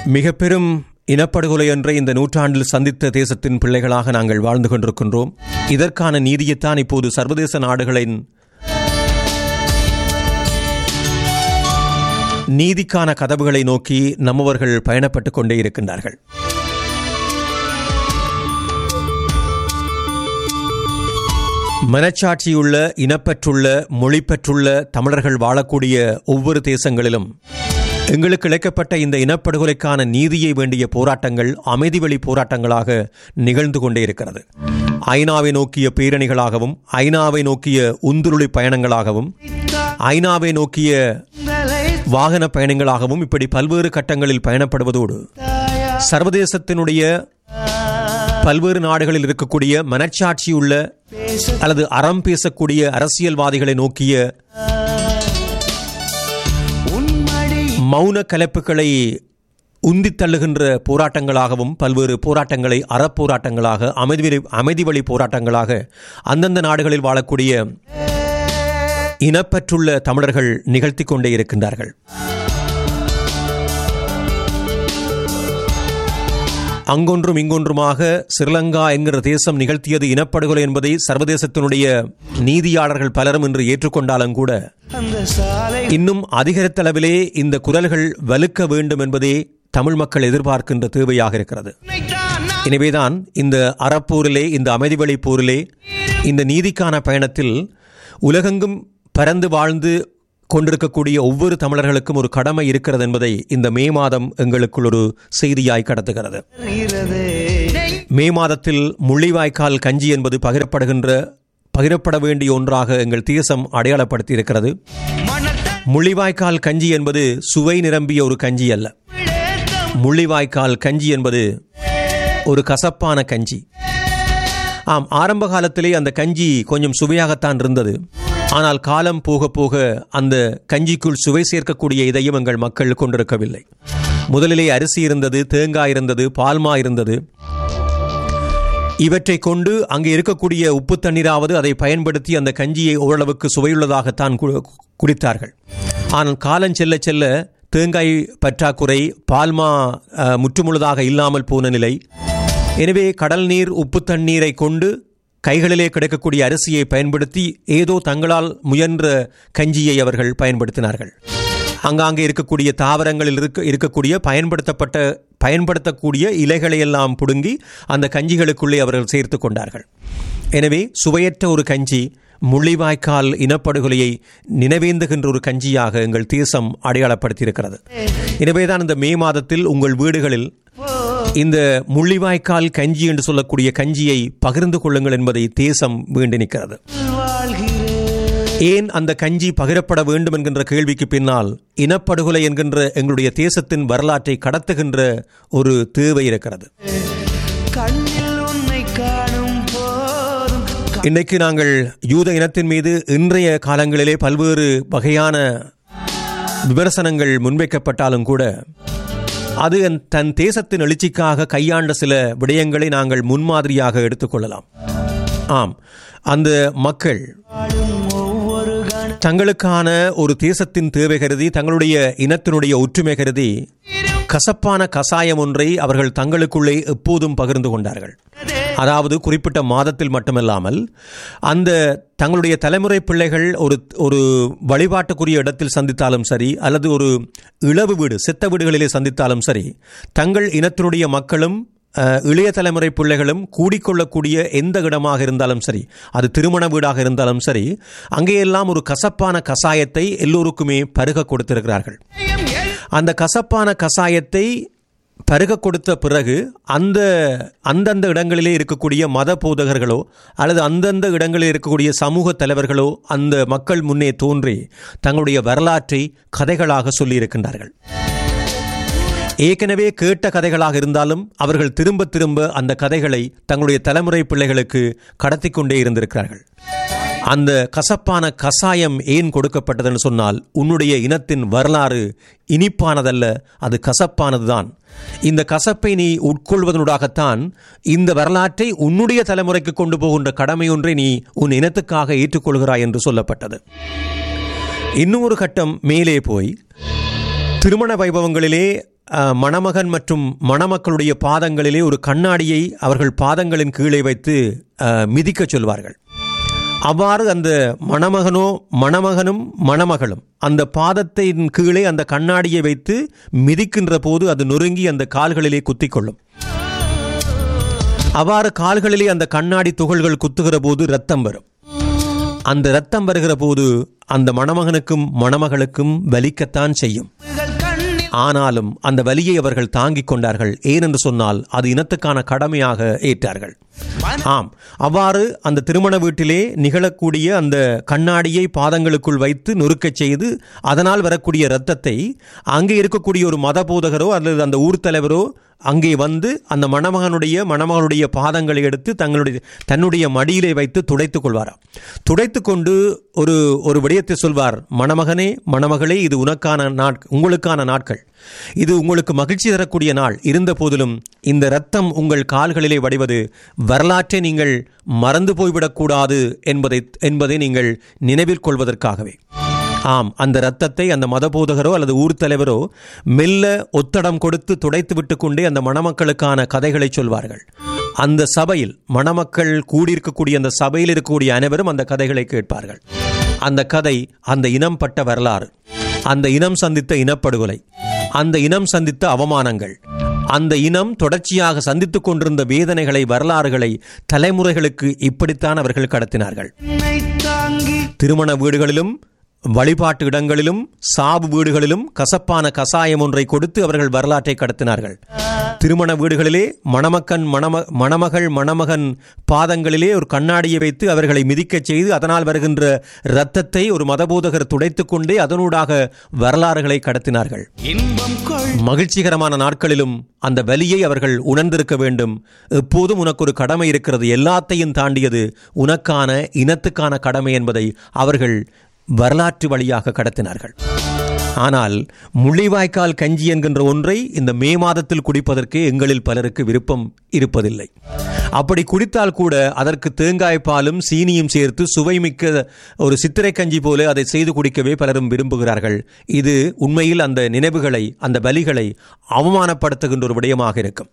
மிக பெரும் இனப்படுகொலை ஒன்றை இந்த நூற்றாண்டில் சந்தித்த தேசத்தின் பிள்ளைகளாக நாங்கள் வாழ்ந்து கொண்டிருக்கின்றோம் இதற்கான நீதியைத்தான் இப்போது சர்வதேச நாடுகளின் நீதிக்கான கதவுகளை நோக்கி நம்மவர்கள் பயணப்பட்டுக் கொண்டே இருக்கின்றார்கள் மனச்சாட்சியுள்ள இனப்பற்றுள்ள மொழிப்பற்றுள்ள தமிழர்கள் வாழக்கூடிய ஒவ்வொரு தேசங்களிலும் எங்களுக்கு இழைக்கப்பட்ட இந்த இனப்படுகொலைக்கான நீதியை வேண்டிய போராட்டங்கள் அமைதி வழி போராட்டங்களாக நிகழ்ந்து கொண்டே இருக்கிறது ஐநாவை நோக்கிய பேரணிகளாகவும் ஐநாவை நோக்கிய உந்துருளி பயணங்களாகவும் ஐநாவை நோக்கிய வாகன பயணங்களாகவும் இப்படி பல்வேறு கட்டங்களில் பயணப்படுவதோடு சர்வதேசத்தினுடைய பல்வேறு நாடுகளில் இருக்கக்கூடிய மனச்சாட்சியுள்ள அல்லது அறம் பேசக்கூடிய அரசியல்வாதிகளை நோக்கிய மௌன கலப்புகளை உந்தித் தள்ளுகின்ற போராட்டங்களாகவும் பல்வேறு போராட்டங்களை அறப்போராட்டங்களாக அமைதி அமைதி வழி போராட்டங்களாக அந்தந்த நாடுகளில் வாழக்கூடிய இனப்பற்றுள்ள தமிழர்கள் நிகழ்த்தி கொண்டே இருக்கின்றார்கள் அங்கொன்றும் இங்கொன்றுமாக ஸ்ரீலங்கா என்கிற தேசம் நிகழ்த்தியது இனப்படுகொலை என்பதை சர்வதேசத்தினுடைய நீதியாளர்கள் பலரும் இன்று ஏற்றுக்கொண்டாலும் கூட இன்னும் அதிகரித்தளவிலே இந்த குரல்கள் வலுக்க வேண்டும் என்பதே தமிழ் மக்கள் எதிர்பார்க்கின்ற தேவையாக இருக்கிறது எனவேதான் இந்த அறப்போரிலே இந்த அமைதி வழி போரிலே இந்த நீதிக்கான பயணத்தில் உலகெங்கும் பறந்து வாழ்ந்து கொண்டிருக்கக்கூடிய ஒவ்வொரு தமிழர்களுக்கும் ஒரு கடமை இருக்கிறது என்பதை இந்த மே மாதம் எங்களுக்குள் ஒரு செய்தியாய் கடத்துகிறது மே மாதத்தில் முள்ளிவாய்க்கால் கஞ்சி என்பது பகிரப்படுகின்ற பகிரப்பட வேண்டிய ஒன்றாக எங்கள் தேசம் அடையாளப்படுத்தி இருக்கிறது முள்ளிவாய்க்கால் கஞ்சி என்பது சுவை நிரம்பிய ஒரு கஞ்சி அல்ல முள்ளிவாய்க்கால் கஞ்சி என்பது ஒரு கசப்பான கஞ்சி ஆம் ஆரம்ப காலத்திலே அந்த கஞ்சி கொஞ்சம் சுவையாகத்தான் இருந்தது ஆனால் காலம் போக போக அந்த கஞ்சிக்குள் சுவை சேர்க்கக்கூடிய இதையும் எங்கள் மக்கள் கொண்டிருக்கவில்லை முதலிலே அரிசி இருந்தது தேங்காய் இருந்தது பால்மா இருந்தது இவற்றை கொண்டு அங்கே இருக்கக்கூடிய உப்பு தண்ணீராவது அதை பயன்படுத்தி அந்த கஞ்சியை ஓரளவுக்கு சுவையுள்ளதாகத்தான் குடித்தார்கள் ஆனால் காலம் செல்ல செல்ல தேங்காய் பற்றாக்குறை பால்மா முற்றுமுழுதாக இல்லாமல் போன நிலை எனவே கடல் நீர் உப்பு தண்ணீரை கொண்டு கைகளிலே கிடைக்கக்கூடிய அரிசியை பயன்படுத்தி ஏதோ தங்களால் முயன்ற கஞ்சியை அவர்கள் பயன்படுத்தினார்கள் அங்காங்கே இருக்கக்கூடிய தாவரங்களில் இருக்க இருக்கக்கூடிய பயன்படுத்தப்பட்ட பயன்படுத்தக்கூடிய இலைகளை எல்லாம் புடுங்கி அந்த கஞ்சிகளுக்குள்ளே அவர்கள் சேர்த்து கொண்டார்கள் எனவே சுவையற்ற ஒரு கஞ்சி முள்ளிவாய்க்கால் இனப்படுகொலையை நினைவேந்துகின்ற ஒரு கஞ்சியாக எங்கள் தேசம் அடையாளப்படுத்தியிருக்கிறது எனவேதான் இந்த மே மாதத்தில் உங்கள் வீடுகளில் இந்த முள்ளிவாய்க்கால் கஞ்சி என்று சொல்லக்கூடிய கஞ்சியை பகிர்ந்து கொள்ளுங்கள் என்பதை தேசம் வேண்டி நிற்கிறது ஏன் அந்த கஞ்சி பகிரப்பட வேண்டும் என்கின்ற கேள்விக்கு பின்னால் இனப்படுகொலை என்கின்ற எங்களுடைய தேசத்தின் வரலாற்றை கடத்துகின்ற ஒரு தேவை இருக்கிறது இன்றைக்கு நாங்கள் யூத இனத்தின் மீது இன்றைய காலங்களிலே பல்வேறு வகையான விமர்சனங்கள் முன்வைக்கப்பட்டாலும் கூட அது தன் தேசத்தின் எழுச்சிக்காக கையாண்ட சில விடயங்களை நாங்கள் முன்மாதிரியாக எடுத்துக்கொள்ளலாம் ஆம் அந்த மக்கள் தங்களுக்கான ஒரு தேசத்தின் தேவை கருதி தங்களுடைய இனத்தினுடைய ஒற்றுமை கருதி கசப்பான கசாயம் ஒன்றை அவர்கள் தங்களுக்குள்ளே எப்போதும் பகிர்ந்து கொண்டார்கள் அதாவது குறிப்பிட்ட மாதத்தில் மட்டுமல்லாமல் அந்த தங்களுடைய தலைமுறை பிள்ளைகள் ஒரு ஒரு வழிபாட்டுக்குரிய இடத்தில் சந்தித்தாலும் சரி அல்லது ஒரு இளவு வீடு செத்த வீடுகளிலே சந்தித்தாலும் சரி தங்கள் இனத்தினுடைய மக்களும் இளைய தலைமுறை பிள்ளைகளும் கூடிக்கொள்ளக்கூடிய எந்த இடமாக இருந்தாலும் சரி அது திருமண வீடாக இருந்தாலும் சரி அங்கேயெல்லாம் ஒரு கசப்பான கசாயத்தை எல்லோருக்குமே பருக கொடுத்திருக்கிறார்கள் அந்த கசப்பான கசாயத்தை பருக கொடுத்த பிறகு அந்த அந்தந்த இடங்களிலே இருக்கக்கூடிய மத போதகர்களோ அல்லது அந்தந்த இடங்களில் இருக்கக்கூடிய சமூக தலைவர்களோ அந்த மக்கள் முன்னே தோன்றி தங்களுடைய வரலாற்றை கதைகளாக சொல்லியிருக்கின்றார்கள் ஏற்கனவே கேட்ட கதைகளாக இருந்தாலும் அவர்கள் திரும்ப திரும்ப அந்த கதைகளை தங்களுடைய தலைமுறை பிள்ளைகளுக்கு கடத்தி கொண்டே இருந்திருக்கிறார்கள் அந்த கசப்பான கசாயம் ஏன் கொடுக்கப்பட்டதுன்னு சொன்னால் உன்னுடைய இனத்தின் வரலாறு இனிப்பானதல்ல அது கசப்பானதுதான் இந்த கசப்பை நீ உட்கொள்வதனூடாகத்தான் இந்த வரலாற்றை உன்னுடைய தலைமுறைக்கு கொண்டு போகின்ற கடமை ஒன்றை நீ உன் இனத்துக்காக ஏற்றுக்கொள்கிறாய் என்று சொல்லப்பட்டது இன்னும் ஒரு கட்டம் மேலே போய் திருமண வைபவங்களிலே அஹ், மணமகன் மற்றும் மணமக்களுடைய பாதங்களிலே ஒரு கண்ணாடியை அவர்கள் பாதங்களின் கீழே வைத்து அஹ், மிதிக்கச் சொல்வார்கள் அவ்வாறு அந்த மணமகனோ மணமகனும் மணமகளும் அந்த பாதத்தின் கீழே அந்த கண்ணாடியை வைத்து மிதிக்கின்ற போது அது நொறுங்கி அந்த கால்களிலே குத்திக்கொள்ளும் அவ்வாறு கால்களிலே அந்த கண்ணாடி துகள்கள் குத்துகிற போது ரத்தம் வரும் அந்த ரத்தம் வருகிற போது அந்த மணமகனுக்கும் மணமகளுக்கும் வலிக்கத்தான் செய்யும் ஆனாலும் அந்த வலியை அவர்கள் தாங்கிக் கொண்டார்கள் ஏனென்று சொன்னால் அது இனத்துக்கான கடமையாக ஏற்றார்கள் ஆம் அவ்வாறு அந்த திருமண வீட்டிலே நிகழக்கூடிய அந்த கண்ணாடியை பாதங்களுக்குள் வைத்து நொறுக்கச் செய்து அதனால் வரக்கூடிய இரத்தத்தை அங்கே இருக்கக்கூடிய ஒரு மத போதகரோ அல்லது அந்த ஊர் தலைவரோ அங்கே வந்து அந்த மணமகனுடைய மணமகளுடைய பாதங்களை எடுத்து தங்களுடைய தன்னுடைய மடியிலே வைத்து துடைத்துக் கொள்வாராம் துடைத்து கொண்டு ஒரு ஒரு விடயத்தை சொல்வார் மணமகனே மணமகளே இது உனக்கான நாட் உங்களுக்கான நாட்கள் இது உங்களுக்கு மகிழ்ச்சி தரக்கூடிய நாள் இருந்த போதிலும் இந்த இரத்தம் உங்கள் கால்களிலே வடிவது வரலாற்றை நீங்கள் மறந்து போய்விடக்கூடாது என்பதை என்பதை நீங்கள் நினைவில் கொள்வதற்காகவே ஆம் அந்த இரத்தத்தை அந்த மதபோதகரோ அல்லது ஊர் தலைவரோ மெல்ல ஒத்தடம் கொடுத்து துடைத்து விட்டு கொண்டே அந்த மணமக்களுக்கான கதைகளை சொல்வார்கள் அந்த சபையில் மணமக்கள் கூடியிருக்கக்கூடிய அந்த சபையில் இருக்கக்கூடிய அனைவரும் அந்த கதைகளை கேட்பார்கள் அந்த கதை அந்த இனம் பட்ட வரலாறு அந்த இனம் சந்தித்த இனப்படுகொலை அந்த இனம் சந்தித்த அவமானங்கள் அந்த இனம் தொடர்ச்சியாக சந்தித்துக் கொண்டிருந்த வேதனைகளை வரலாறுகளை தலைமுறைகளுக்கு இப்படித்தான் அவர்கள் கடத்தினார்கள் திருமண வீடுகளிலும் வழிபாட்டு இடங்களிலும் சாவு வீடுகளிலும் கசப்பான கசாயம் ஒன்றை கொடுத்து அவர்கள் வரலாற்றை கடத்தினார்கள் திருமண வீடுகளிலே மணமக்கன் மணம மணமகள் மணமகன் பாதங்களிலே ஒரு கண்ணாடியை வைத்து அவர்களை மிதிக்கச் செய்து அதனால் வருகின்ற இரத்தத்தை ஒரு மதபோதகர் துடைத்துக் கொண்டே அதனூடாக வரலாறுகளை கடத்தினார்கள் மகிழ்ச்சிகரமான நாட்களிலும் அந்த வலியை அவர்கள் உணர்ந்திருக்க வேண்டும் எப்போதும் உனக்கு ஒரு கடமை இருக்கிறது எல்லாத்தையும் தாண்டியது உனக்கான இனத்துக்கான கடமை என்பதை அவர்கள் வரலாற்று வழியாக கடத்தினார்கள் ஆனால் முள்ளிவாய்க்கால் கஞ்சி என்கின்ற ஒன்றை இந்த மே மாதத்தில் குடிப்பதற்கு எங்களில் பலருக்கு விருப்பம் இருப்பதில்லை அப்படி குடித்தால் கூட அதற்கு தேங்காய் பாலும் சீனியும் சேர்த்து சுவைமிக்க ஒரு சித்திரை கஞ்சி போல அதை செய்து குடிக்கவே பலரும் விரும்புகிறார்கள் இது உண்மையில் அந்த நினைவுகளை அந்த பலிகளை அவமானப்படுத்துகின்ற ஒரு விடயமாக இருக்கும்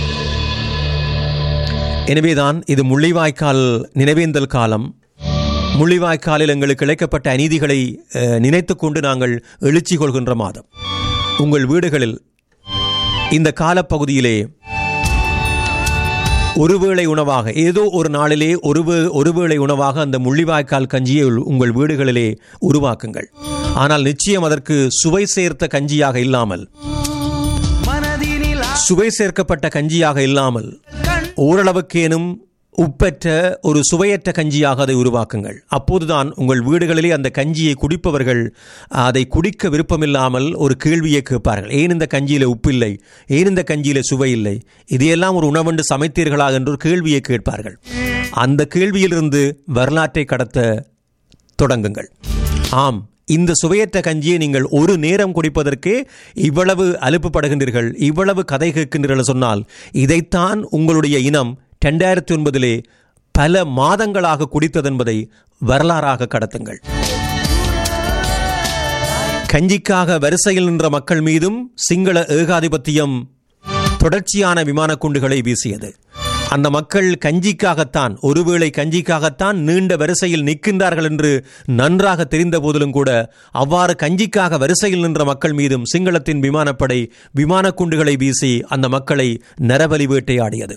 எனவேதான் இது முள்ளிவாய்க்கால் நினைவேந்தல் காலம் முள்ளிவாய்க்காலில் எங்களுக்கு இழைக்கப்பட்ட அநீதிகளை நினைத்து கொண்டு நாங்கள் எழுச்சி கொள்கின்ற மாதம் உங்கள் வீடுகளில் இந்த காலப்பகுதியிலே ஒருவேளை உணவாக ஏதோ ஒரு நாளிலே ஒரு ஒருவேளை உணவாக அந்த முள்ளிவாய்க்கால் கஞ்சியை உங்கள் வீடுகளிலே உருவாக்குங்கள் ஆனால் நிச்சயம் அதற்கு சுவை சேர்த்த கஞ்சியாக இல்லாமல் சுவை சேர்க்கப்பட்ட கஞ்சியாக இல்லாமல் ஓரளவுக்கேனும் உப்பற்ற ஒரு சுவையற்ற கஞ்சியாக அதை உருவாக்குங்கள் அப்போதுதான் உங்கள் வீடுகளிலே அந்த கஞ்சியை குடிப்பவர்கள் அதை குடிக்க விருப்பமில்லாமல் ஒரு கேள்வியை கேட்பார்கள் ஏன் இந்த கஞ்சியில் உப்பில்லை ஏன் இந்த கஞ்சியில் சுவை இல்லை இதையெல்லாம் ஒரு உணவென்று சமைத்தீர்களா என்று ஒரு கேள்வியை கேட்பார்கள் அந்த கேள்வியிலிருந்து வரலாற்றை கடத்த தொடங்குங்கள் ஆம் இந்த சுவையற்ற கஞ்சியை நீங்கள் ஒரு நேரம் குடிப்பதற்கே இவ்வளவு அலுப்புப்படுகின்றீர்கள் இவ்வளவு கதை கேட்கின்றீர்கள் சொன்னால் இதைத்தான் உங்களுடைய இனம் ரெண்டாயிரத்தி ஒன்பதிலே பல மாதங்களாக குடித்ததென்பதை வரலாறாக கடத்துங்கள் கஞ்சிக்காக வரிசையில் நின்ற மக்கள் மீதும் சிங்கள ஏகாதிபத்தியம் தொடர்ச்சியான விமான குண்டுகளை வீசியது அந்த மக்கள் கஞ்சிக்காகத்தான் ஒருவேளை கஞ்சிக்காகத்தான் நீண்ட வரிசையில் நிற்கின்றார்கள் என்று நன்றாக தெரிந்த போதிலும் கூட அவ்வாறு கஞ்சிக்காக வரிசையில் நின்ற மக்கள் மீதும் சிங்களத்தின் விமானப்படை விமான குண்டுகளை வீசி அந்த மக்களை நரபலி வேட்டையாடியது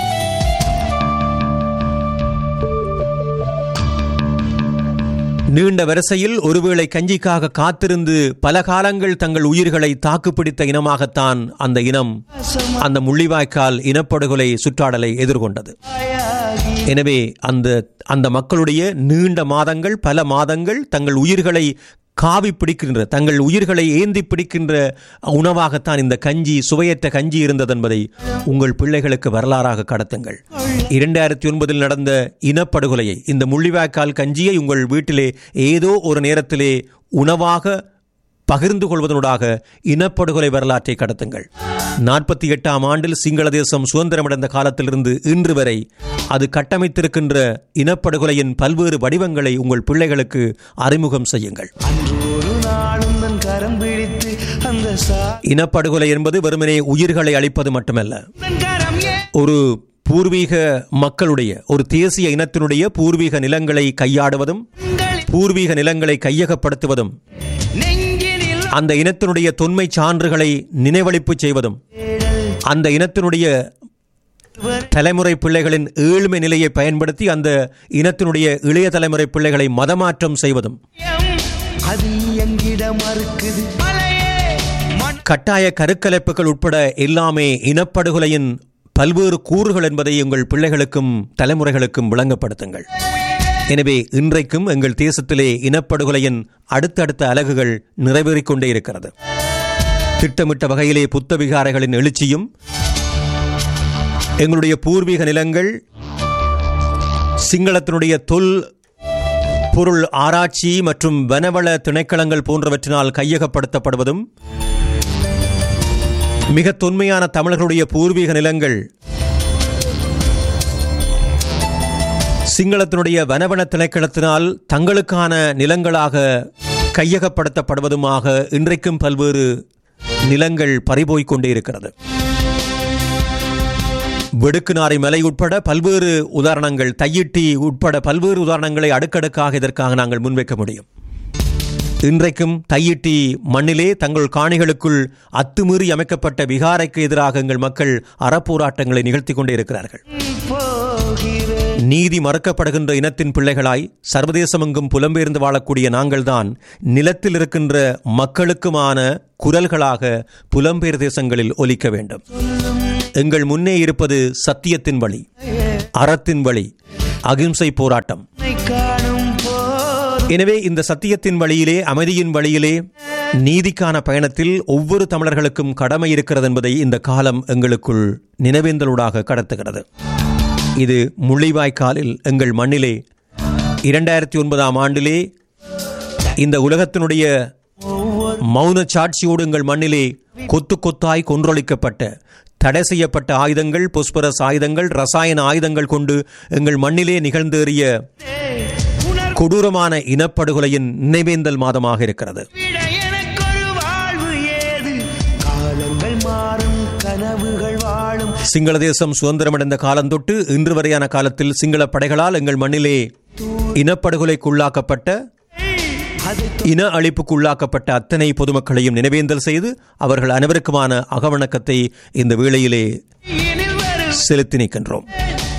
நீண்ட வரிசையில் ஒருவேளை கஞ்சிக்காக காத்திருந்து பல காலங்கள் தங்கள் உயிர்களை தாக்குப்பிடித்த இனமாகத்தான் அந்த இனம் அந்த முள்ளிவாய்க்கால் இனப்படுகொலை சுற்றாடலை எதிர்கொண்டது எனவே அந்த அந்த மக்களுடைய நீண்ட மாதங்கள் பல மாதங்கள் தங்கள் உயிர்களை காவி பிடிக்கின்ற தங்கள் உயிர்களை ஏந்தி பிடிக்கின்ற உணவாகத்தான் இந்த கஞ்சி சுவையற்ற கஞ்சி இருந்தது என்பதை உங்கள் பிள்ளைகளுக்கு வரலாறாக கடத்துங்கள் இரண்டாயிரத்தி ஒன்பதில் நடந்த இனப்படுகொலையை இந்த முள்ளிவாய்க்கால் கஞ்சியை உங்கள் வீட்டிலே ஏதோ ஒரு நேரத்திலே உணவாக பகிர்ந்து கொள்வதனூடாக இனப்படுகொலை வரலாற்றை கடத்துங்கள் நாற்பத்தி எட்டாம் ஆண்டில் சிங்கள தேசம் சுதந்திரமடைந்த காலத்திலிருந்து இன்று வரை அது கட்டமைத்திருக்கின்ற இனப்படுகொலையின் பல்வேறு வடிவங்களை உங்கள் பிள்ளைகளுக்கு அறிமுகம் செய்யுங்கள் இனப்படுகொலை என்பது வெறுமனே உயிர்களை அளிப்பது மட்டுமல்ல கரம் ஏ ஒரு பூர்வீக மக்களுடைய ஒரு தேசிய இனத்தினுடைய பூர்வீக நிலங்களை கையாடுவதும் பூர்வீக நிலங்களை கையகப்படுத்துவதும் நெஞ்சினில் அந்த இனத்தினுடைய தொன்மை சான்றுகளை நினைவளிப்பு செய்வதும் அந்த இனத்தினுடைய தலைமுறை பிள்ளைகளின் ஏழ்மை நிலையை பயன்படுத்தி அந்த இனத்தினுடைய இளைய தலைமுறை பிள்ளைகளை மதமாற்றம் செய்வதும் அது எங்கிட மறுக்குது மலையே மண் கட்டாய கருக்கலைப்புகள் உட்பட எல்லாமே இனப்படுகொலையின் பல்வேறு கூறுகள் என்பதை உங்கள் பிள்ளைகளுக்கும் தலைமுறைகளுக்கும் விளங்கப்படுத்துங்கள் எனவே இன்றைக்கும் எங்கள் தேசத்திலே இனப்படுகொலையின் அடுத்தடுத்த அலகுகள் நிறைவேறிக் கொண்டே இருக்கிறது திட்டமிட்ட வகையிலே புத்த விகாரைகளின் எழுச்சியும் எங்களுடைய பூர்வீக நிலங்கள் சிங்களத்தினுடைய தொல் பொருள் ஆராய்ச்சி மற்றும் வனவள திணைக்களங்கள் போன்றவற்றினால் கையகப்படுத்தப்படுவதும் மிக தொன்மையான தமிழர்களுடைய பூர்வீக நிலங்கள் சிங்களத்தினுடைய வனவன திணைக்களத்தினால் தங்களுக்கான நிலங்களாக கையகப்படுத்தப்படுவதுமாக இன்றைக்கும் பல்வேறு நிலங்கள் பறிபோய்க் கொண்டே இருக்கிறது வெடுக்குநாரை மலை உட்பட பல்வேறு உதாரணங்கள் தையிட்டி உட்பட பல்வேறு உதாரணங்களை அடுக்கடுக்காக இதற்காக நாங்கள் முன்வைக்க முடியும் இன்றைக்கும் தையிட்டி மண்ணிலே தங்கள் காணிகளுக்குள் அத்துமீறி அமைக்கப்பட்ட விகாரைக்கு எதிராக எங்கள் மக்கள் அறப்போராட்டங்களை நிகழ்த்தி கொண்டே இருக்கிறார்கள் போகிறேன் நீதி மறுக்கப்படுகின்ற இனத்தின் பிள்ளைகளாய் சர்வதேசமெங்கும் புலம்பெயர்ந்து வாழக்கூடிய நாங்கள்தான் நிலத்தில் இருக்கின்ற மக்களுக்குமான குரல்களாக புலம்பெயர் தேசங்களில் ஒலிக்க வேண்டும் எங்கள் முன்னே இருப்பது சத்தியத்தின் வழி அறத்தின் வழி அகிம்சை போராட்டம் உன்னை காணும் போது எனவே இந்த சத்தியத்தின் வழியிலே அமைதியின் வழியிலே நீதிக்கான பயணத்தில் ஒவ்வொரு தமிழர்களுக்கும் கடமை இருக்கிறது என்பதை இந்த காலம் எங்களுக்குள் நினைவேந்தலூடாக கடத்துகிறது இது முள்ளிவாய்க்காலில் எங்கள் மண்ணிலே இரண்டாயிரத்தி ஒன்பதாம் ஆண்டிலே இந்த உலகத்தினுடைய மௌன சாட்சியோடு எங்கள் மண்ணிலே கொத்து கொத்தாய் கொன்றொழிக்கப்பட்ட தடை செய்யப்பட்ட ஆயுதங்கள் பொஸ்பரஸ் ஆயுதங்கள் ரசாயன ஆயுதங்கள் கொண்டு எங்கள் மண்ணிலே நிகழ்ந்தேறிய உணர்விட கொடூரமான இனப்படுகொலையின் நினைவேந்தல் மாதமாக இருக்கிறது எனக்கொரு வாழ்வு ஏது காலங்கள் மாறும் கனவுகள் வாழும் சிங்கள தேசம் சுதந்திரமடைந்த காலந்தொட்டு இன்று வரையான காலத்தில் சிங்கள படைகளால் எங்கள் மண்ணிலே இனப்படுகொலைக்குள்ளாக்கப்பட்ட அது இன அழிப்புக்குள்ளாக்கப்பட்ட அத்தனை பொதுமக்களையும் நினைவேந்தல் செய்து அவர்கள் அனைவருக்குமான அகவணக்கத்தை இந்த வேளையிலே இனில் வரும் செலுத்தி நிற்கின்றோம்